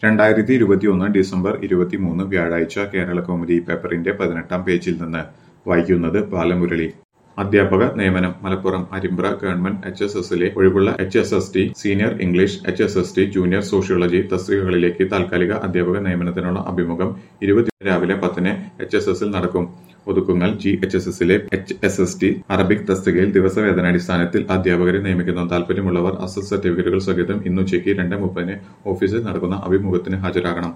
രണ്ടായിരത്തി ഇരുപത്തിയൊന്ന് ഡിസംബർ ഇരുപത്തിമൂന്ന് വ്യാഴാഴ്ച കേരളകൗമുദി പേപ്പറിന്റെ പതിനെട്ടാം പേജിൽ നിന്ന് വായിക്കുന്നത് ബാലമുരളി അധ്യാപക നിയമനം Malappuram Arimbra government H S എസിലെ ഒഴിവുള്ള H S S T senior English H S S T junior sociology തസ്തികകളിലേക്ക് താൽക്കാലിക അധ്യാപക നിയമനത്തിനുള്ള അഭിമുഖം ഇരുപത്തി രാവിലെ പത്തിന് എച്ച് എസ് എസിൽ നടക്കും ഒതുക്കുങ്ങൽ ജി എച്ച് എസ് എസിലെ H S S T Arabic തസ്തികയിൽ ദിവസവേതനാടിസ്ഥാനത്തിൽ അധ്യാപകരെ നിയമിക്കുന്നു താൽപര്യമുള്ളവർ അസൽ സർട്ടിഫിക്കറ്റുകൾ സഹിതം ഇന്നുച്ചയ്ക്ക് രണ്ട് മുപ്പതിന് ഓഫീസിൽ നടക്കുന്ന അഭിമുഖത്തിന് ഹാജരാകണം